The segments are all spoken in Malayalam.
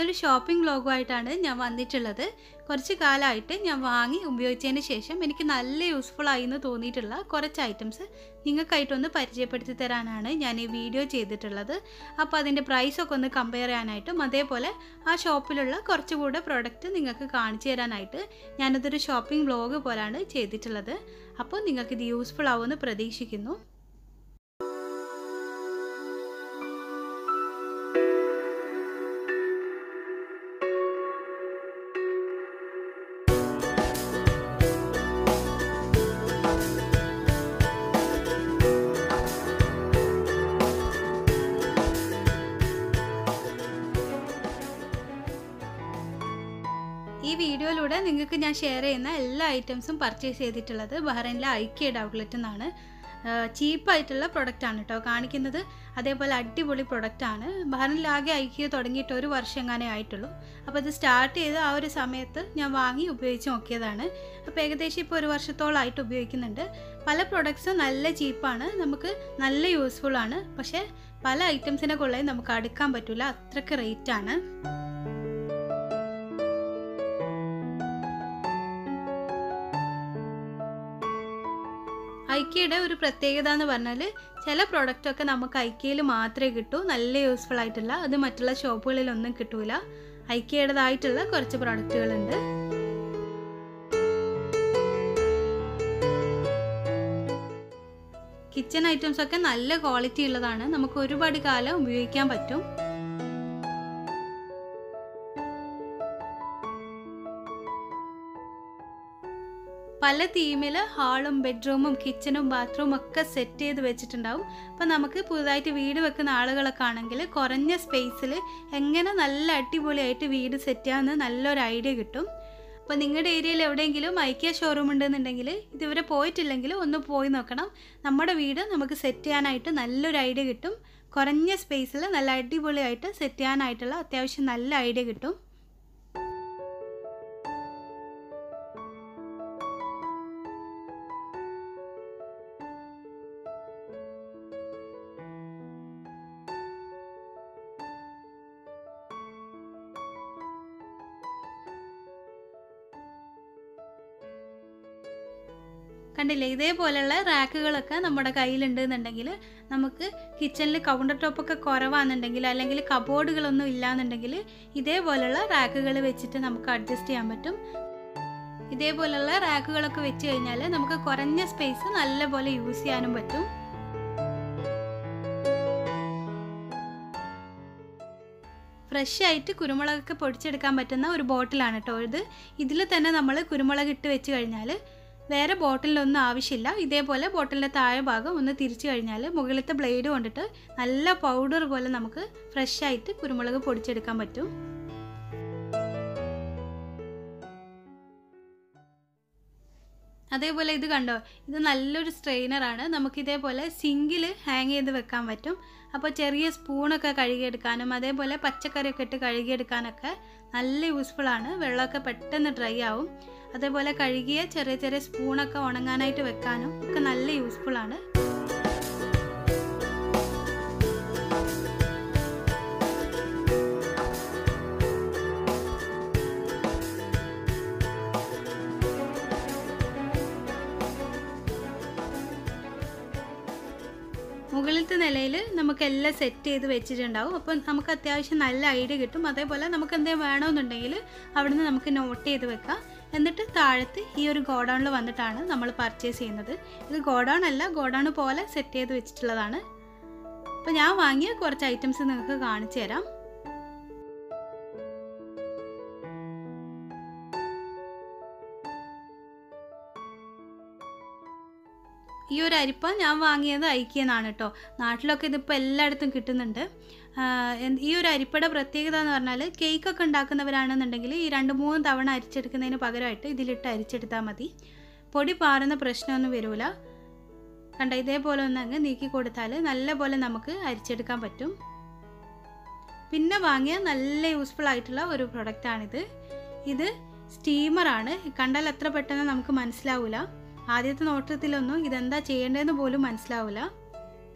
ഇന്നൊരു ഷോപ്പിംഗ് വ്ലോഗുമായിട്ടാണ് ഞാൻ വന്നിട്ടുള്ളത് കുറച്ച് കാലമായിട്ട് ഞാൻ വാങ്ങി ഉപയോഗിച്ചതിന് ശേഷം എനിക്ക് നല്ല യൂസ്ഫുൾ ആയി എന്ന് തോന്നിയിട്ടുള്ള കുറച്ച് ഐറ്റംസ് നിങ്ങൾക്കായിട്ടൊന്ന് പരിചയപ്പെടുത്തി തരാനാണ് ഞാൻ ഈ വീഡിയോ ചെയ്തിട്ടുള്ളത് അപ്പോൾ അതിൻ്റെ പ്രൈസൊക്കെ ഒന്ന് കമ്പയർ ചെയ്യാനായിട്ടും അതേപോലെ ആ ഷോപ്പിലുള്ള കുറച്ചുകൂടെ പ്രോഡക്റ്റ് നിങ്ങൾക്ക് കാണിച്ചു തരാനായിട്ട് ഞാനതൊരു ഷോപ്പിംഗ് വ്ലോഗ് പോലാണ് ചെയ്തിട്ടുള്ളത് അപ്പോൾ നിങ്ങൾക്കിത് യൂസ്ഫുൾ ആവുമെന്ന് പ്രതീക്ഷിക്കുന്നു ഈ വീഡിയോയിലൂടെ നിങ്ങൾക്ക് ഞാൻ ഷെയർ ചെയ്യുന്ന എല്ലാ ഐറ്റംസും പർച്ചേസ് ചെയ്തിട്ടുള്ളത് ബഹ്റൈനിലെ ഐക്യയുടെ ഔട്ട്ലെറ്റ് നിന്നാണ് ചീപ്പായിട്ടുള്ള പ്രൊഡക്റ്റാണ് കേട്ടോ കാണിക്കുന്നത് അതേപോലെ അടിപൊളി പ്രൊഡക്റ്റാണ് ബഹ്റൈനിലാകെ ഐക്യ തുടങ്ങിയിട്ട് ഒരു വർഷം എങ്ങനെ ആയിട്ടുള്ളൂ അപ്പോൾ ഇത് സ്റ്റാർട്ട് ചെയ്ത് ആ ഒരു സമയത്ത് ഞാൻ വാങ്ങി ഉപയോഗിച്ച് നോക്കിയതാണ് അപ്പോൾ ഏകദേശം ഇപ്പോൾ ഒരു വർഷത്തോളമായിട്ട് ഉപയോഗിക്കുന്നുണ്ട് പല പ്രൊഡക്ട്സും നല്ല ചീപ്പാണ് നമുക്ക് നല്ല യൂസ്ഫുൾ ആണ് പക്ഷേ പല ഐറ്റംസിനെ കൊള്ളേ നമുക്ക് അടുക്കാൻ പറ്റില്ല അത്രയ്ക്ക് റേറ്റാണ് ഐക്യയുടെ ഒരു പ്രത്യേകത എന്ന് പറഞ്ഞാൽ ചില പ്രോഡക്റ്റൊക്കെ നമുക്ക് ഐക്യയിൽ മാത്രമേ കിട്ടൂ നല്ല യൂസ്ഫുൾ ആയിട്ടുള്ള അത് മറ്റുള്ള ഷോപ്പുകളിലൊന്നും കിട്ടൂല ഐക്യയുടേതായിട്ടുള്ള കുറച്ച് പ്രോഡക്റ്റുകളുണ്ട് കിച്ചൺ ഐറ്റംസ് ഒക്കെ നല്ല ക്വാളിറ്റി ഉള്ളതാണ് നമുക്ക് ഒരുപാട് കാലം ഉപയോഗിക്കാൻ പറ്റും പല തീമിൽ ഹാളും ബെഡ്റൂമും കിച്ചണും ബാത്റൂമും ഒക്കെ സെറ്റ് ചെയ്ത് വെച്ചിട്ടുണ്ടാവും അപ്പോൾ നമുക്ക് പുതുതായിട്ട് വീട് വെക്കുന്ന ആളുകളൊക്കെ ആണെങ്കിൽ കുറഞ്ഞ സ്പേസിൽ എങ്ങനെ നല്ല അടിപൊളിയായിട്ട് വീട് സെറ്റ് ചെയ്യാമെന്ന് നല്ലൊരു ഐഡിയ കിട്ടും അപ്പോൾ നിങ്ങളുടെ ഏരിയയിൽ എവിടെയെങ്കിലും ഐക്യ ഷോറൂം ഉണ്ടെന്നുണ്ടെങ്കിൽ ഇതുവരെ പോയിട്ടില്ലെങ്കിൽ ഒന്ന് പോയി നോക്കണം നമ്മുടെ വീട് നമുക്ക് സെറ്റ് ചെയ്യാനായിട്ട് നല്ലൊരു ഐഡിയ കിട്ടും കുറഞ്ഞ സ്പേസിൽ നല്ല അടിപൊളിയായിട്ട് സെറ്റ് ചെയ്യാനായിട്ടുള്ള അത്യാവശ്യം നല്ല ഐഡിയ കിട്ടും കണ്ടില്ലേ ഇതേപോലെയുള്ള റാക്കുകളൊക്കെ നമ്മുടെ കയ്യിലുണ്ട് എന്നുണ്ടെങ്കിൽ നമുക്ക് കിച്ചണിൽ കൗണ്ടർ ടോപ്പൊക്കെ കുറവാണെന്നുണ്ടെങ്കിൽ അല്ലെങ്കിൽ കബോർഡുകളൊന്നും ഇല്ലാന്നുണ്ടെങ്കിൽ ഇതേപോലെയുള്ള റാക്കുകൾ വെച്ചിട്ട് നമുക്ക് അഡ്ജസ്റ്റ് ചെയ്യാൻ പറ്റും ഇതേപോലെയുള്ള റാക്കുകളൊക്കെ വെച്ച് കഴിഞ്ഞാൽ നമുക്ക് കുറഞ്ഞ സ്പേസ് നല്ലപോലെ യൂസ് ചെയ്യാനും പറ്റും ഫ്രഷ് ആയിട്ട് കുരുമുളകൊക്കെ പൊടിച്ചെടുക്കാൻ പറ്റുന്ന ഒരു ബോട്ടിലാണ് കേട്ടോ ഇത് ഇതിൽ തന്നെ നമ്മൾ കുരുമുളക് ഇട്ട് വെച്ച് കഴിഞ്ഞാൽ വേറെ ബോട്ടിലൊന്നും ആവശ്യമില്ല ഇതേപോലെ ബോട്ടിലിൻ്റെ താഴെ ഭാഗം ഒന്ന് തിരിച്ചു കഴിഞ്ഞാൽ മുകളിലത്തെ ബ്ലേഡ് കൊണ്ടിട്ട് നല്ല പൗഡർ പോലെ നമുക്ക് ഫ്രഷ് ആയിട്ട് കുരുമുളക് പൊടിച്ചെടുക്കാൻ പറ്റും അതേപോലെ ഇത് കണ്ടോ ഇത് നല്ലൊരു സ്ട്രെയിനറാണ് നമുക്ക് ഇതേപോലെ സിങ്കിൽ ഹാങ് ചെയ്ത് വെക്കാൻ പറ്റും അപ്പോൾ ചെറിയ സ്പൂണൊക്കെ കഴുകിയെടുക്കാനും അതേപോലെ പച്ചക്കറിയൊക്കെ ഇട്ട് കഴുകിയെടുക്കാനൊക്കെ നല്ല യൂസ്ഫുൾ ആണ് വെള്ളമൊക്കെ പെട്ടെന്ന് ഡ്രൈ ആവും അതേപോലെ കഴുകിയ ചെറിയ ചെറിയ സ്പൂണൊക്കെ ഉണങ്ങാനായിട്ട് വെക്കാനും ഒക്കെ നല്ല യൂസ്ഫുൾ ആണ് മുകളിലത്തെ നിലയിൽ നമുക്ക് എല്ലാം സെറ്റ് ചെയ്ത് വെച്ചിട്ടുണ്ടാവും അപ്പം നമുക്ക് അത്യാവശ്യം നല്ല ഐഡിയ കിട്ടും അതേപോലെ നമുക്ക് എന്തെങ്കിലും വേണമെന്നുണ്ടെങ്കിൽ അവിടുന്ന് നമുക്ക് നോട്ട് ചെയ്ത് വെക്കാം എന്നിട്ട് താഴത്ത് ഈ ഒരു ഗോഡൗണിൽ വന്നിട്ടാണ് നമ്മൾ പർച്ചേസ് ചെയ്യുന്നത് ഇത് ഗോഡൗൺ അല്ല ഗോഡൗൺ പോലെ സെറ്റ് ചെയ്ത് വെച്ചിട്ടുള്ളതാണ് അപ്പോൾ ഞാൻ വാങ്ങിയ കുറച്ച് ഐറ്റംസ് നിങ്ങൾക്ക് കാണിച്ചു തരാം ഈ ഒരു അരിപ്പ ഞാൻ വാങ്ങിയത് ഐക്യെന്നാണ് കേട്ടോ നാട്ടിലൊക്കെ ഇതിപ്പോൾ എല്ലായിടത്തും കിട്ടുന്നുണ്ട് ഈ ഒരു അരിപ്പയുടെ പ്രത്യേകത എന്ന് പറഞ്ഞാൽ കേക്കൊക്കെ ഉണ്ടാക്കുന്നവരാണെന്നുണ്ടെങ്കിൽ ഈ രണ്ട് മൂന്ന് തവണ അരിച്ചെടുക്കുന്നതിന് പകരമായിട്ട് ഇതിലിട്ട് അരിച്ചെടുത്താൽ മതി പൊടി പാറുന്ന പ്രശ്നമൊന്നും വരില്ല കണ്ട ഇതേപോലെ ഒന്ന് അങ്ങ് നീക്കി കൊടുത്താൽ നല്ല പോലെ നമുക്ക് അരിച്ചെടുക്കാൻ പറ്റും പിന്നെ വാങ്ങിയ നല്ല യൂസ്ഫുൾ ആയിട്ടുള്ള ഒരു പ്രൊഡക്റ്റാണിത് ഇത് സ്റ്റീമറാണ് കണ്ടാൽ അത്ര പെട്ടെന്ന് നമുക്ക് മനസ്സിലാവില്ല ആദ്യത്തെ നോട്ടത്തിലൊന്നും ഇതെന്താ ചെയ്യേണ്ടതെന്ന് പോലും മനസ്സിലാവില്ല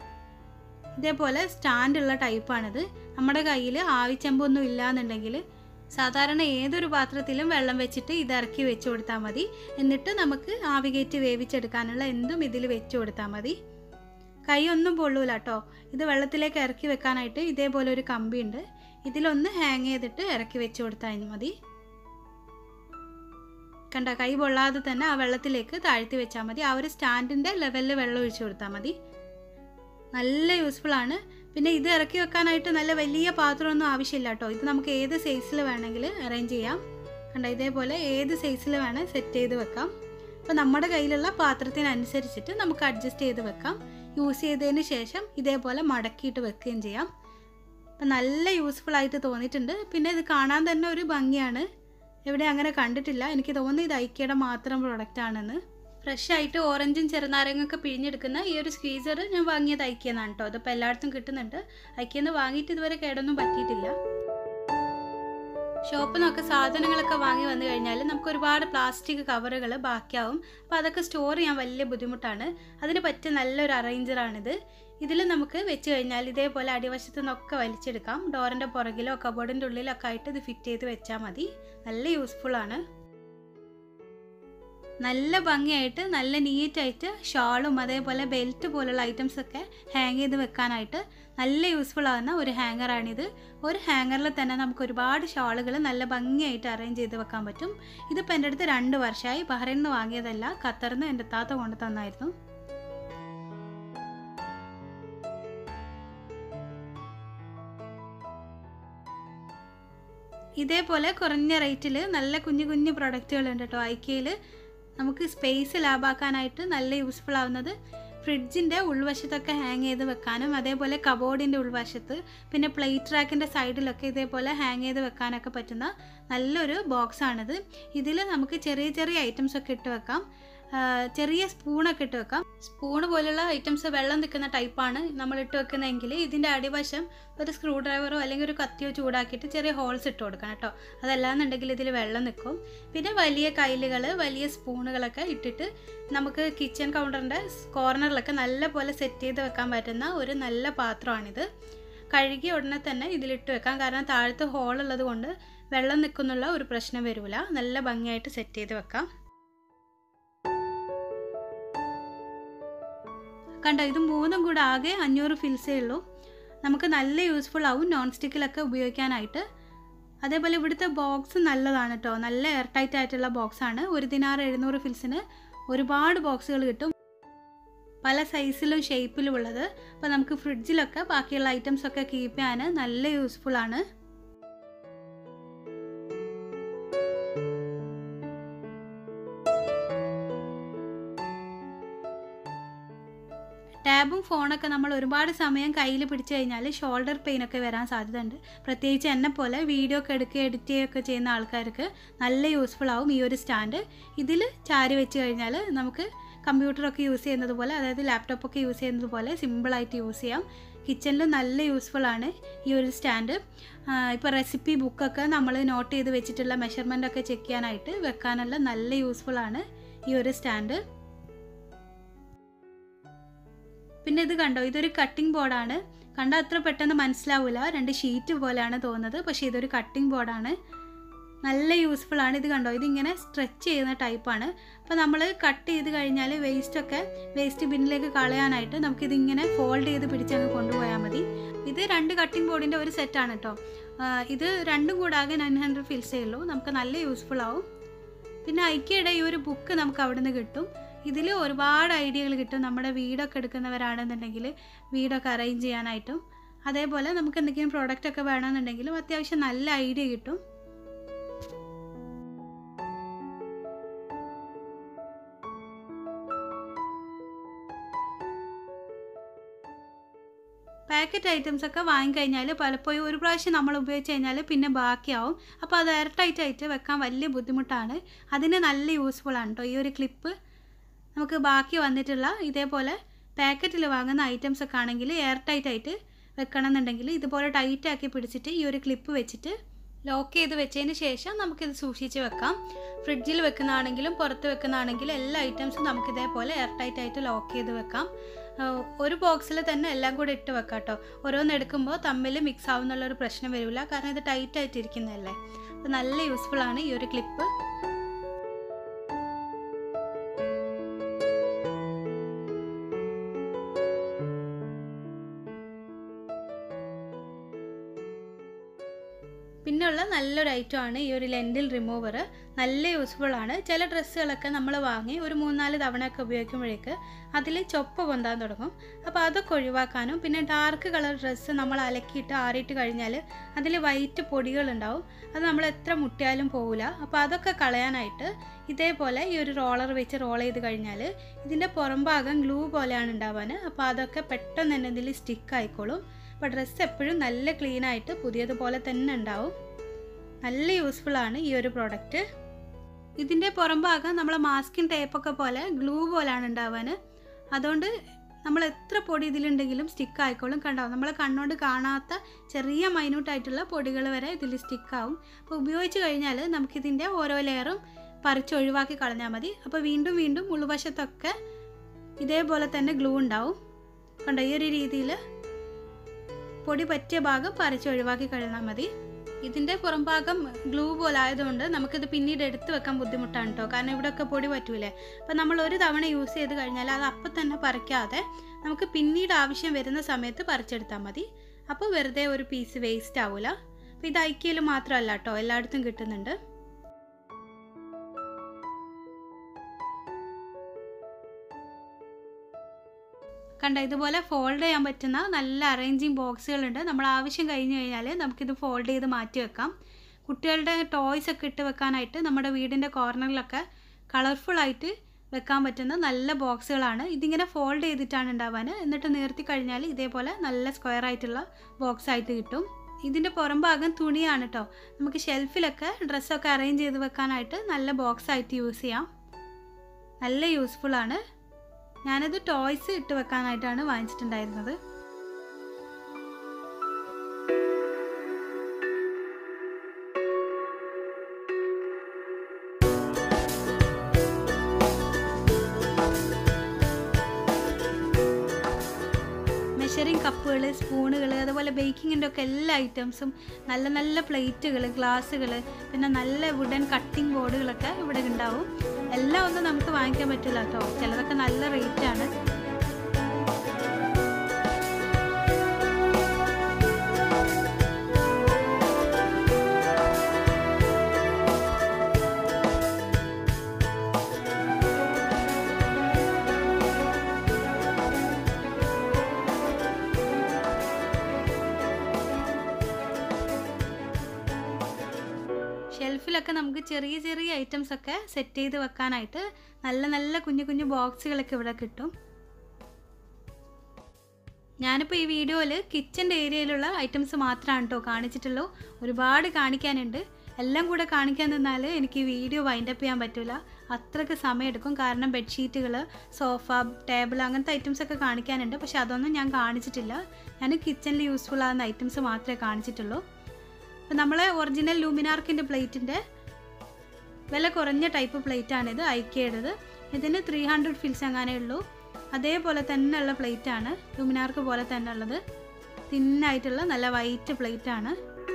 ഇതേപോലെ സ്റ്റാൻഡുള്ള ടൈപ്പാണിത് നമ്മുടെ കയ്യിൽ ആവിച്ചെമ്പൊന്നും ഇല്ലാന്നുണ്ടെങ്കിൽ സാധാരണ ഏതൊരു പാത്രത്തിലും വെള്ളം വെച്ചിട്ട് ഇത് ഇറക്കി വെച്ച് കൊടുത്താൽ മതി എന്നിട്ട് നമുക്ക് ആവി കയറ്റി വേവിച്ചെടുക്കാനുള്ള എന്തും ഇതിൽ വെച്ച് കൊടുത്താൽ മതി കൈ ഒന്നും പൊള്ളൂല കേട്ടോ ഇത് വെള്ളത്തിലേക്ക് ഇറക്കി വെക്കാനായിട്ട് ഇതേപോലെ ഒരു കമ്പി ഉണ്ട് ഇതിലൊന്ന് ഹാങ് ചെയ്തിട്ട് ഇറക്കി വെച്ച് കൊടുത്താൽ മതി കണ്ട കൈ പൊള്ളാതെ തന്നെ ആ വെള്ളത്തിലേക്ക് താഴ്ത്തി വെച്ചാൽ മതി ആ ഒരു സ്റ്റാൻഡിൻ്റെ ലെവലിൽ വെള്ളം ഒഴിച്ചു കൊടുത്താൽ മതി നല്ല യൂസ്ഫുൾ ആണ് പിന്നെ ഇത് ഇറക്കി വെക്കാനായിട്ട് നല്ല വലിയ പാത്രമൊന്നും ആവശ്യമില്ല കേട്ടോ ഇത് നമുക്ക് ഏത് സൈസിൽ വേണമെങ്കിൽ അറേഞ്ച് ചെയ്യാം കണ്ട ഇതേപോലെ ഏത് സൈസിൽ വേണേൽ സെറ്റ് ചെയ്ത് വെക്കാം അപ്പോൾ നമ്മുടെ കയ്യിലുള്ള പാത്രത്തിനനുസരിച്ചിട്ട് നമുക്ക് അഡ്ജസ്റ്റ് ചെയ്ത് വെക്കാം യൂസ് ചെയ്തതിന് ശേഷം ഇതേപോലെ മടക്കിയിട്ട് വെക്കുകയും ചെയ്യാം അപ്പം നല്ല യൂസ്ഫുൾ ആയിട്ട് തോന്നിയിട്ടുണ്ട് പിന്നെ ഇത് കാണാൻ തന്നെ ഒരു ഭംഗിയാണ് എവിടെ അങ്ങനെ കണ്ടിട്ടില്ല എനിക്ക് തോന്നുന്നു ഇത് ഐക്യയുടെ മാത്രം പ്രൊഡക്റ്റ് ആണെന്ന് ഫ്രഷ് ആയിട്ട് ഓറഞ്ചും ചെറുനാരങ്ങൊക്കെ പിഴിഞ്ഞെടുക്കുന്ന ഈ ഒരു സ്ക്വീസർ ഞാൻ വാങ്ങിയത് ഐക്യെന്നാണ് കേട്ടോ അതിപ്പോൾ എല്ലായിടത്തും കിട്ടുന്നുണ്ട് ഐക്യെന്ന് വാങ്ങിയിട്ട് ഇതുവരെ കേടൊന്നും പറ്റിയിട്ടില്ല ഷോപ്പിൽ നിന്നൊക്കെ സാധനങ്ങളൊക്കെ വാങ്ങി വന്നു കഴിഞ്ഞാൽ നമുക്ക് ഒരുപാട് പ്ലാസ്റ്റിക് കവറുകൾ ബാക്കിയാവും അപ്പോൾ അതൊക്കെ സ്റ്റോർ ചെയ്യാൻ വലിയ ബുദ്ധിമുട്ടാണ് അതിന് പറ്റിയ നല്ലൊരു അറേഞ്ചറാണിത് ഇതിൽ നമുക്ക് വെച്ച് കഴിഞ്ഞാൽ ഇതേപോലെ അടിവശത്തു നിന്നൊക്കെ വലിച്ചെടുക്കാം ഡോറിൻ്റെ പുറകിലോ കബോർഡിൻ്റെ ഉള്ളിലൊക്കെ ആയിട്ട് ഇത് ഫിറ്റ് ചെയ്ത് വെച്ചാൽ മതി നല്ല യൂസ്ഫുൾ ആണ് നല്ല ഭംഗിയായിട്ട് നല്ല നീറ്റായിട്ട് ഷാളും അതേപോലെ ബെൽറ്റ് പോലുള്ള ഐറ്റംസ് ഒക്കെ ഹാങ് ചെയ്ത് വെക്കാനായിട്ട് നല്ല യൂസ്ഫുൾ ആകുന്ന ഒരു ഹാങ്ങറാണിത് ഒരു ഹാങ്ങറിൽ തന്നെ നമുക്ക് ഒരുപാട് ഷാളുകൾ നല്ല ഭംഗിയായിട്ട് അറേഞ്ച് ചെയ്ത് വെക്കാൻ പറ്റും ഇതിപ്പോൾ എൻ്റെ അടുത്ത് രണ്ട് വർഷമായി ബഹ്റൈനിൽ നിന്ന് വാങ്ങിയതല്ല ഖത്തറിൽ നിന്ന് എൻ്റെ താത്ത കൊണ്ട് തന്നായിരുന്നു ഇതേപോലെ കുറഞ്ഞ റേറ്റിൽ നല്ല കുഞ്ഞു കുഞ്ഞു പ്രൊഡക്റ്റുകൾ ഉണ്ട് കേട്ടോ ഐക്കയിൽ നമുക്ക് സ്പേസ് ലാഭാക്കാനായിട്ട് നല്ല യൂസ്ഫുൾ ആവുന്നത് ഫ്രിഡ്ജിൻ്റെ ഉൾവശത്തൊക്കെ ഹാങ് ചെയ്ത് വെക്കാനും അതേപോലെ കബോർഡിൻ്റെ ഉൾവശത്ത് പിന്നെ പ്ലേറ്റ് റാക്കിൻ്റെ സൈഡിലൊക്കെ ഇതേപോലെ ഹാങ് ചെയ്ത് വെക്കാനൊക്കെ പറ്റുന്ന നല്ലൊരു ബോക്സാണിത് ഇതിൽ നമുക്ക് ചെറിയ ചെറിയ ഐറ്റംസ് ഒക്കെ ഇട്ട് വെക്കാം ആ, ചെറിയ സ്പൂണൊക്കെ ഇട്ട് വെക്കാം സ്പൂണ് പോലുള്ള ഐറ്റംസ് വെള്ളം നിൽക്കുന്ന ടൈപ്പാണ് നമ്മൾ ഇട്ട് വെക്കുന്നതെങ്കിൽ ഇതിൻ്റെ അടിവശം ഒരു സ്ക്രൂ ഡ്രൈവറോ അല്ലെങ്കിൽ ഒരു കത്തിയോ ചൂടാക്കിയിട്ട് ചെറിയ ഹോൾസ് ഇട്ട് കൊടുക്കണം കേട്ടോ അതല്ലാന്നുണ്ടെങ്കിൽ ഇതിൽ വെള്ളം നിൽക്കും പിന്നെ വലിയ കയ്യിലുകൾ വലിയ സ്പൂണുകളൊക്കെ ഇട്ടിട്ട് നമുക്ക് കിച്ചൺ കൗണ്ടറിൻ്റെ കോർണറിലൊക്കെ നല്ല പോലെ സെറ്റ് ചെയ്ത് വെക്കാൻ പറ്റുന്ന ഒരു നല്ല പാത്രമാണിത് കഴുകിയ ഉടനെ തന്നെ ഇതിലിട്ട് വെക്കാം കാരണം താഴത്ത് ഹോൾ ഉള്ളത് കൊണ്ട് വെള്ളം നിൽക്കുന്നുള്ള ഒരു പ്രശ്നം വരില്ല നല്ല ഭംഗിയായിട്ട് സെറ്റ് ചെയ്ത് വെക്കാം കണ്ടോ ഇത് മൂന്നും കൂടെ ആകെ അഞ്ഞൂറ് ഫിൽസേ ഉള്ളൂ നമുക്ക് നല്ല യൂസ്ഫുൾ ആവും നോൺ സ്റ്റിക്കിലൊക്കെ ഉപയോഗിക്കാനായിട്ട് അതേപോലെ ഇവിടുത്തെ ബോക്സ് നല്ലതാണ് കേട്ടോ നല്ല എയർ ടൈറ്റ് ആയിട്ടുള്ള ബോക്സാണ് ഒരു ദിനാറ് എഴുന്നൂറ് ഫിൽസിന് ഒരുപാട് ബോക്സുകൾ കിട്ടും പല സൈസിലും ഷേപ്പിലും ഉള്ളത് അപ്പോൾ നമുക്ക് ഫ്രിഡ്ജിലൊക്കെ ബാക്കിയുള്ള ഐറ്റംസ് ഒക്കെ കീപ്പ് ചെയ്യാൻ നല്ല യൂസ്ഫുൾ ആണ് ടാബും ഫോണൊക്കെ നമ്മൾ ഒരുപാട് സമയം കയ്യിൽ പിടിച്ചു കഴിഞ്ഞാൽ ഷോൾഡർ പെയിൻ ഒക്കെ വരാൻ സാധ്യതയുണ്ട് പ്രത്യേകിച്ച് എന്നെ പോലെ വീഡിയോ ഒക്കെ എടുക്കുക എഡിറ്റ് ചെയ്യുകയൊക്കെ ചെയ്യുന്ന ആൾക്കാർക്ക് നല്ല യൂസ്ഫുൾ ആവും ഈ ഒരു സ്റ്റാൻഡ് ഇതിൽ ചാരി വെച്ച് കഴിഞ്ഞാൽ നമുക്ക് കമ്പ്യൂട്ടറൊക്കെ യൂസ് ചെയ്യുന്നത് പോലെ അതായത് ലാപ്ടോപ്പൊക്കെ യൂസ് ചെയ്യുന്നത് പോലെ സിമ്പിളായിട്ട് യൂസ് ചെയ്യാം കിച്ചണിൽ നല്ല യൂസ്ഫുൾ ആണ് ഈ ഒരു സ്റ്റാൻഡ് ഇപ്പോൾ റെസിപ്പി ബുക്കൊക്കെ നമ്മൾ നോട്ട് ചെയ്ത് വെച്ചിട്ടുള്ള മെഷർമെൻ്റ് ഒക്കെ ചെക്ക് ചെയ്യാനായിട്ട് വെക്കാനുള്ള നല്ല യൂസ്ഫുൾ ആണ് ഈ ഒരു സ്റ്റാൻഡ് പിന്നെ ഇത് കണ്ടോ ഇതൊരു കട്ടിംഗ് ബോർഡാണ് കണ്ടാൽ അത്ര പെട്ടെന്ന് മനസ്സിലാവില്ല രണ്ട് ഷീറ്റ് പോലെയാണ് തോന്നുന്നത് പക്ഷേ ഇതൊരു കട്ടിംഗ് ബോർഡാണ് നല്ല യൂസ്ഫുൾ ആണ് ഇത് കണ്ടോ ഇതിങ്ങനെ സ്ട്രെച്ച് ചെയ്യുന്ന ടൈപ്പാണ് അപ്പോൾ നമ്മൾ കട്ട് ചെയ്ത് കഴിഞ്ഞാൽ വേസ്റ്റൊക്കെ വേസ്റ്റ് ബിന്നിലേക്ക് കളയാനായിട്ട് നമുക്കിതിങ്ങനെ ഫോൾഡ് ചെയ്ത് പിടിച്ചങ്ങ് കൊണ്ടുപോയാൽ മതി ഇത് രണ്ട് കട്ടിംഗ് ബോർഡിൻ്റെ ഒരു സെറ്റാണ് കേട്ടോ ഇത് രണ്ടും കൂടാകെ നയൻ ഹൺഡ്രഡ് ഫിൽസേ ഉള്ളൂ നമുക്ക് നല്ല യൂസ്ഫുൾ ആവും പിന്നെ ഐക്യയുടെ ഈ ഒരു ബുക്ക് നമുക്ക് അവിടെ നിന്ന് കിട്ടും ഇതിൽ ഒരുപാട് ഐഡിയകൾ കിട്ടും നമ്മുടെ വീടൊക്കെ എടുക്കുന്നവരാണെന്നുണ്ടെങ്കിൽ വീടൊക്കെ അറേഞ്ച് ചെയ്യാനായിട്ടും അതേപോലെ നമുക്ക് എന്തെങ്കിലും പ്രോഡക്റ്റ് ഒക്കെ വേണമെന്നുണ്ടെങ്കിലും അത്യാവശ്യം നല്ല ഐഡിയ കിട്ടും പാക്കറ്റ് ഐറ്റംസ് ഒക്കെ വാങ്ങിക്കഴിഞ്ഞാൽ പലപ്പോഴും ഒരു പ്രാവശ്യം നമ്മൾ ഉപയോഗിച്ച് കഴിഞ്ഞാൽ പിന്നെ ബാക്കിയാവും അപ്പോൾ അത് എയർ ടൈറ്റ് ആയിട്ട് വെക്കാൻ വലിയ ബുദ്ധിമുട്ടാണ് അതിന് നല്ല യൂസ്ഫുൾ ആണ് കേട്ടോ ഈ ഒരു ക്ലിപ്പ് നമുക്ക് ബാക്കി വന്നിട്ടുള്ള ഇതേപോലെ പാക്കറ്റിൽ വാങ്ങുന്ന ഐറ്റംസ് ഒക്കെ ആണെങ്കിൽ എയർ ടൈറ്റ് ആയിട്ട് വെക്കണം എന്നുണ്ടെങ്കിൽ ഇതുപോലെ ടൈറ്റ് ആക്കി പിടിച്ചിട്ട് ഈ ഒരു ക്ലിപ്പ് വെച്ചിട്ട് ലോക്ക് ചെയ്ത് വെച്ചതിന് ശേഷം നമുക്കിത് സൂക്ഷിച്ച് വെക്കാം ഫ്രിഡ്ജിൽ വെക്കുന്നതാണെങ്കിലും പുറത്ത് വെക്കുന്നതാണെങ്കിലും എല്ലാ ഐറ്റംസും നമുക്ക് ഇതേപോലെ എയർ ടൈറ്റ് ആയിട്ട് ലോക്ക് ചെയ്ത് വെക്കാം ആഹ് ഒരു ബോക്സിൽ തന്നെ എല്ലാം കൂടെ ഇട്ട് വെക്കാം കേട്ടോ ഓരോന്ന് എടുക്കുമ്പോൾ തമ്മിൽ മിക്സ് ആവുന്നുള്ള ഒരു പ്രശ്നം വരില്ല കാരണം ഇത് ടൈറ്റ് ആയിട്ട് ഇരിക്കുന്നതല്ലേ അപ്പോൾ നല്ല യൂസ്ഫുൾ ആണ് ഈ ഒരു ക്ലിപ്പ് പിന്നെയുള്ള നല്ലൊരു ഐറ്റമാണ് ഈ ഒരു ലെൻഡിൽ റിമൂവർ നല്ല യൂസ്ഫുൾ ആണ് ചില ഡ്രസ്സുകളൊക്കെ നമ്മൾ വാങ്ങി ഒരു മൂന്നാല് തവണയൊക്കെ ഉപയോഗിക്കുമ്പോഴേക്ക് അതിൽ ചൊപ്പ പൊന്താൻ തുടങ്ങും അപ്പോൾ അതൊക്കെ ഒഴിവാക്കാനും പിന്നെ ഡാർക്ക് കളർ ഡ്രസ്സ് നമ്മൾ അലക്കിയിട്ട് ആറിയിട്ട് കഴിഞ്ഞാൽ അതിൽ വൈറ്റ് പൊടികളുണ്ടാവും അത് നമ്മൾ എത്ര മുട്ടിയാലും പോവില്ല അപ്പോൾ അതൊക്കെ കളയാനായിട്ട് ഇതേപോലെ ഈ ഒരു റോളർ വെച്ച് റോൾ ചെയ്ത് കഴിഞ്ഞാൽ ഇതിൻ്റെ പുറം ഭാഗം ഗ്ലൂ പോലെയാണ് ഉണ്ടാവാൻ അപ്പോൾ അതൊക്കെ പെട്ടെന്ന് തന്നെ ഇതിൽ സ്റ്റിക്ക് ആയിക്കോളും അപ്പോൾ ഡ്രസ്സ് എപ്പോഴും നല്ല ക്ലീൻ ആയിട്ട് പുതിയതുപോലെ തന്നെ ഉണ്ടാവും നല്ല യൂസ്ഫുൾ ആണ് ഈ ഒരു പ്രോഡക്റ്റ് ഇതിൻ്റെ പുറം ഭാഗം നമ്മളെ മാസ്കിൻ ടേപ്പൊക്കെ പോലെ ഗ്ലൂ പോലെയാണ് ഉണ്ടാവാൻ അതുകൊണ്ട് നമ്മൾ എത്ര പൊടി ഇതിലുണ്ടെങ്കിലും സ്റ്റിക്ക് ആയിക്കോളും കണ്ടാവും നമ്മൾ കണ്ണുകൊണ്ട് കാണാത്ത ചെറിയ മൈന്യൂട്ടായിട്ടുള്ള പൊടികൾ വരെ ഇതിൽ സ്റ്റിക്കാവും അപ്പോൾ ഉപയോഗിച്ച് കഴിഞ്ഞാൽ നമുക്കിതിൻ്റെ ഓരോ ലെയറും പറിച്ച് ഒഴിവാക്കി കളഞ്ഞാൽ മതി അപ്പോൾ വീണ്ടും വീണ്ടും ഉൾവശത്തൊക്കെ ഇതേപോലെ തന്നെ ഗ്ലൂ ഉണ്ടാവും കണ്ടോ ഈ ഒരു രീതിയിൽ പൊടി പറ്റിയ ഭാഗം പറിച്ച് ഒഴിവാക്കി കഴിഞ്ഞാൽ മതി ഇതിൻ്റെ പുറം ഭാഗം ഗ്ലൂ പോലെ ആയതുകൊണ്ട് നമുക്കിത് പിന്നീട് എടുത്ത് വെക്കാൻ ബുദ്ധിമുട്ടാണ് കേട്ടോ കാരണം ഇവിടെയൊക്കെ പൊടി പറ്റൂലേ അപ്പം നമ്മൾ ഒരു തവണ യൂസ് ചെയ്ത് കഴിഞ്ഞാൽ അത് അപ്പം തന്നെ പറിക്കാതെ നമുക്ക് പിന്നീട് ആവശ്യം വരുന്ന സമയത്ത് പറിച്ചെടുത്താൽ മതി അപ്പോൾ വെറുതെ ഒരു പീസ് വേസ്റ്റ് ആവില്ല അപ്പോൾ ഇത് ഐക്യയിൽ മാത്രമല്ല കേട്ടോ എല്ലായിടത്തും കിട്ടുന്നുണ്ട് കണ്ട ഇതുപോലെ ഫോൾഡ് ചെയ്യാൻ പറ്റുന്ന നല്ല അറേഞ്ചിങ് ബോക്സുകളുണ്ട് നമ്മൾ ആവശ്യം കഴിഞ്ഞ് കഴിഞ്ഞാൽ നമുക്കിത് ഫോൾഡ് ചെയ്ത് മാറ്റി വെക്കാം കുട്ടികളുടെ ടോയ്സ് ഒക്കെ ഇട്ട് വെക്കാനായിട്ട് നമ്മുടെ വീടിൻ്റെ കോർണറിലൊക്കെ കളർഫുള്ളായിട്ട് വെക്കാൻ പറ്റുന്ന നല്ല ബോക്സുകളാണ് ഇതിങ്ങനെ ഫോൾഡ് ചെയ്തിട്ടാണ് ഉണ്ടാവാൻ എന്നിട്ട് നിർത്തി കഴിഞ്ഞാൽ ഇതേപോലെ നല്ല സ്ക്വയർ ആയിട്ടുള്ള ബോക്സ് ആയിട്ട് കിട്ടും ഇതിൻ്റെ പുറം ഭാഗം തുണിയാണ് കേട്ടോ നമുക്ക് ഷെൽഫിലൊക്കെ ഡ്രസ്സൊക്കെ അറേഞ്ച് ചെയ്ത് വെക്കാനായിട്ട് നല്ല ബോക്സ് ആയിട്ട് യൂസ് ചെയ്യാം നല്ല യൂസ്ഫുൾ ആണ് ഞാനത് ടോയ്സ് ഇട്ട് വെക്കാനായിട്ടാണ് വാങ്ങിച്ചിട്ടുണ്ടായിരുന്നത് മെഷറിംഗ് കപ്പുകൾ സ്പൂണുകൾ അതുപോലെ ബേക്കിങ്ങിൻ്റെ ഒക്കെ എല്ലാ ഐറ്റംസും നല്ല നല്ല പ്ലേറ്റുകൾ ഗ്ലാസ്സുകൾ പിന്നെ നല്ല വുഡൻ കട്ടിംഗ് ബോർഡുകളൊക്കെ ഇവിടെ ഉണ്ടാവും എല്ലാം ഒന്നും നമുക്ക് വാങ്ങിക്കാൻ പറ്റില്ല കേട്ടോ ചിലതൊക്കെ നല്ല റേറ്റാണ് ഷെൽഫിലൊക്കെ നമുക്ക് ചെറിയ ചെറിയ ഐറ്റംസ് ഒക്കെ സെറ്റ് ചെയ്ത് വെക്കാനായിട്ട് നല്ല നല്ല കുഞ്ഞു കുഞ്ഞു ബോക്സുകളൊക്കെ ഇവിടെ കിട്ടും ഞാനിപ്പോൾ ഈ വീഡിയോയിൽ കിച്ചൻ്റെ ഏരിയയിലുള്ള ഐറ്റംസ് മാത്രമാണ് കേട്ടോ കാണിച്ചിട്ടുള്ളൂ ഒരുപാട് കാണിക്കാനുണ്ട് എല്ലാം കൂടെ കാണിക്കാൻ നിന്നാൽ എനിക്ക് ഈ വീഡിയോ വൈൻഡപ്പ് ചെയ്യാൻ പറ്റില്ല അത്രയ്ക്ക് സമയമെടുക്കും കാരണം ബെഡ്ഷീറ്റുകൾ സോഫ ടേബിൾ അങ്ങനത്തെ ഐറ്റംസ് ഒക്കെ കാണിക്കാനുണ്ട് പക്ഷെ അതൊന്നും ഞാൻ കാണിച്ചിട്ടില്ല ഞാൻ കിച്ചണിൽ യൂസ്ഫുൾ ആകുന്ന ഐറ്റംസ് മാത്രമേ കാണിച്ചിട്ടുള്ളൂ അപ്പം നമ്മളെ ഒറിജിനൽ ലൂമിനാർക്കിൻ്റെ പ്ലേറ്റിൻ്റെ വില കുറഞ്ഞ ടൈപ്പ് പ്ലേറ്റാണിത് ഐക്കിയുടേത് ഇതിന് ത്രീ ഹൺഡ്രഡ് ഫിൽസ് എങ്ങാനേ ഉള്ളൂ അതേപോലെ തന്നെ ഉള്ള പ്ലേറ്റാണ് ലൂമിനാർക്ക് പോലെ തന്നെ ഉള്ളത് തിന്നായിട്ടുള്ള നല്ല വൈറ്റ് പ്ലേറ്റാണ്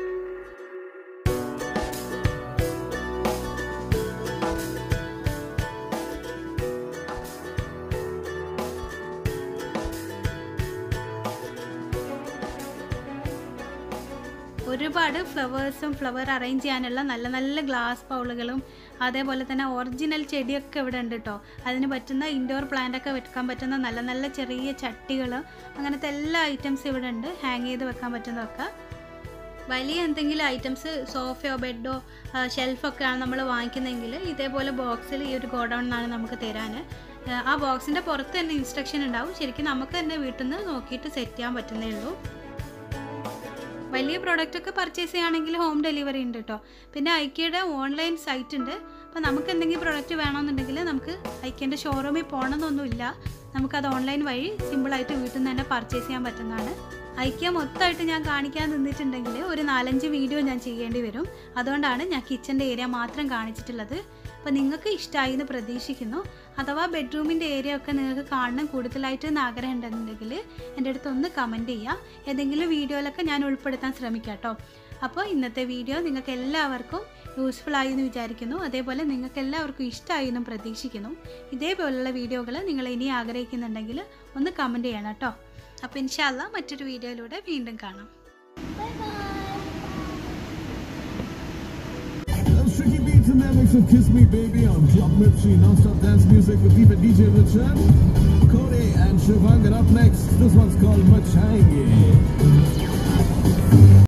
ഒരുപാട് ഫ്ലവേഴ്സും ഫ്ലവർ അറേഞ്ച് ചെയ്യാനുള്ള നല്ല നല്ല ഗ്ലാസ് ബൗളുകളും അതേപോലെ തന്നെ ഒറിജിനൽ ചെടിയൊക്കെ ഇവിടെ ഉണ്ട് കേട്ടോ അതിന് പറ്റുന്ന ഇൻഡോർ പ്ലാന്റ് ഒക്കെ വെക്കാൻ പറ്റുന്ന നല്ല നല്ല ചെറിയ ചട്ടികൾ അങ്ങനത്തെ എല്ലാ ഐറ്റംസും ഇവിടെ ഉണ്ട് ഹാങ് ചെയ്ത് വെക്കാൻ പറ്റുന്നതൊക്കെ വലിയ എന്തെങ്കിലും ഐറ്റംസ് സോഫയോ ബെഡോ ഷെൽഫൊക്കെ ആണ് നമ്മൾ വാങ്ങിക്കുന്നതെങ്കിൽ ഇതേപോലെ ബോക്സിൽ ഈ ഒരു ഗോഡൗൺ നിന്നാണ് നമുക്ക് തരാൻ ആ ബോക്സിൻ്റെ പുറത്ത് തന്നെ ഇൻസ്ട്രക്ഷൻ ഉണ്ടാവും ശരിക്കും നമുക്ക് തന്നെ വീട്ടിൽ നിന്ന് നോക്കിയിട്ട് സെറ്റ് ചെയ്യാൻ പറ്റുന്നേ ഉള്ളൂ വലിയ പ്രോഡക്റ്റ് ഒക്കെ പർച്ചേസ് ചെയ്യുകയാണെങ്കിൽ ഹോം ഡെലിവറി ഉണ്ട് കേട്ടോ പിന്നെ ഐക്യയുടെ ഓൺലൈൻ സൈറ്റ് ഉണ്ട് അപ്പോൾ നമുക്ക് എന്തെങ്കിലും പ്രോഡക്റ്റ് വേണമെന്നുണ്ടെങ്കിൽ നമുക്ക് ഐക്യൻ്റെ ഷോറൂമിൽ പോകണമെന്നൊന്നുമില്ല നമുക്കത് ഓൺലൈൻ വഴി സിമ്പിളായിട്ട് വീട്ടിൽ നിന്ന് തന്നെ പർച്ചേസ് ചെയ്യാൻ പറ്റുന്നതാണ് ഐക്യ മൊത്തമായിട്ട് ഞാൻ കാണിക്കാൻ നിന്നിട്ടുണ്ടെങ്കിൽ ഒരു നാലഞ്ച് വീഡിയോ ഞാൻ ചെയ്യേണ്ടി വരും അതുകൊണ്ടാണ് ഞാൻ കിച്ചൻ്റെ ഏരിയ മാത്രം കാണിച്ചിട്ടുള്ളത് അപ്പോൾ നിങ്ങൾക്ക് ഇഷ്ടമായി എന്ന് പ്രതീക്ഷിക്കുന്നു അഥവാ ബെഡ്റൂമിൻ്റെ ഏരിയ ഒക്കെ നിങ്ങൾക്ക് കാണണം കൂടുതലായിട്ട് എന്ന് ആഗ്രഹം ഉണ്ടെന്നുണ്ടെങ്കിൽ എൻ്റെ അടുത്ത് ഒന്ന് കമൻറ്റ് ചെയ്യുക ഏതെങ്കിലും വീഡിയോയിലൊക്കെ ഞാൻ ഉൾപ്പെടുത്താൻ ശ്രമിക്കാം കേട്ടോ അപ്പോൾ ഇന്നത്തെ വീഡിയോ നിങ്ങൾക്ക് എല്ലാവർക്കും യൂസ്ഫുൾ ആയി എന്ന് വിചാരിക്കുന്നു അതേപോലെ നിങ്ങൾക്ക് എല്ലാവർക്കും ഇഷ്ടമായി എന്നും പ്രതീക്ഷിക്കുന്നു ഇതേപോലുള്ള വീഡിയോകൾ നിങ്ങൾ ഇനി ആഗ്രഹിക്കുന്നുണ്ടെങ്കിൽ ഒന്ന് കമൻറ്റ് ചെയ്യണം കേട്ടോ അപ്പോൾ ഇൻഷാല്ല മറ്റൊരു വീഡിയോയിലൂടെ വീണ്ടും കാണാം Those tricky beats and that mix of Kiss Me Baby on Club Mipsy non-stop dance music with even DJ Richard, Cody and Shivang. And up next, this one's called Machangi.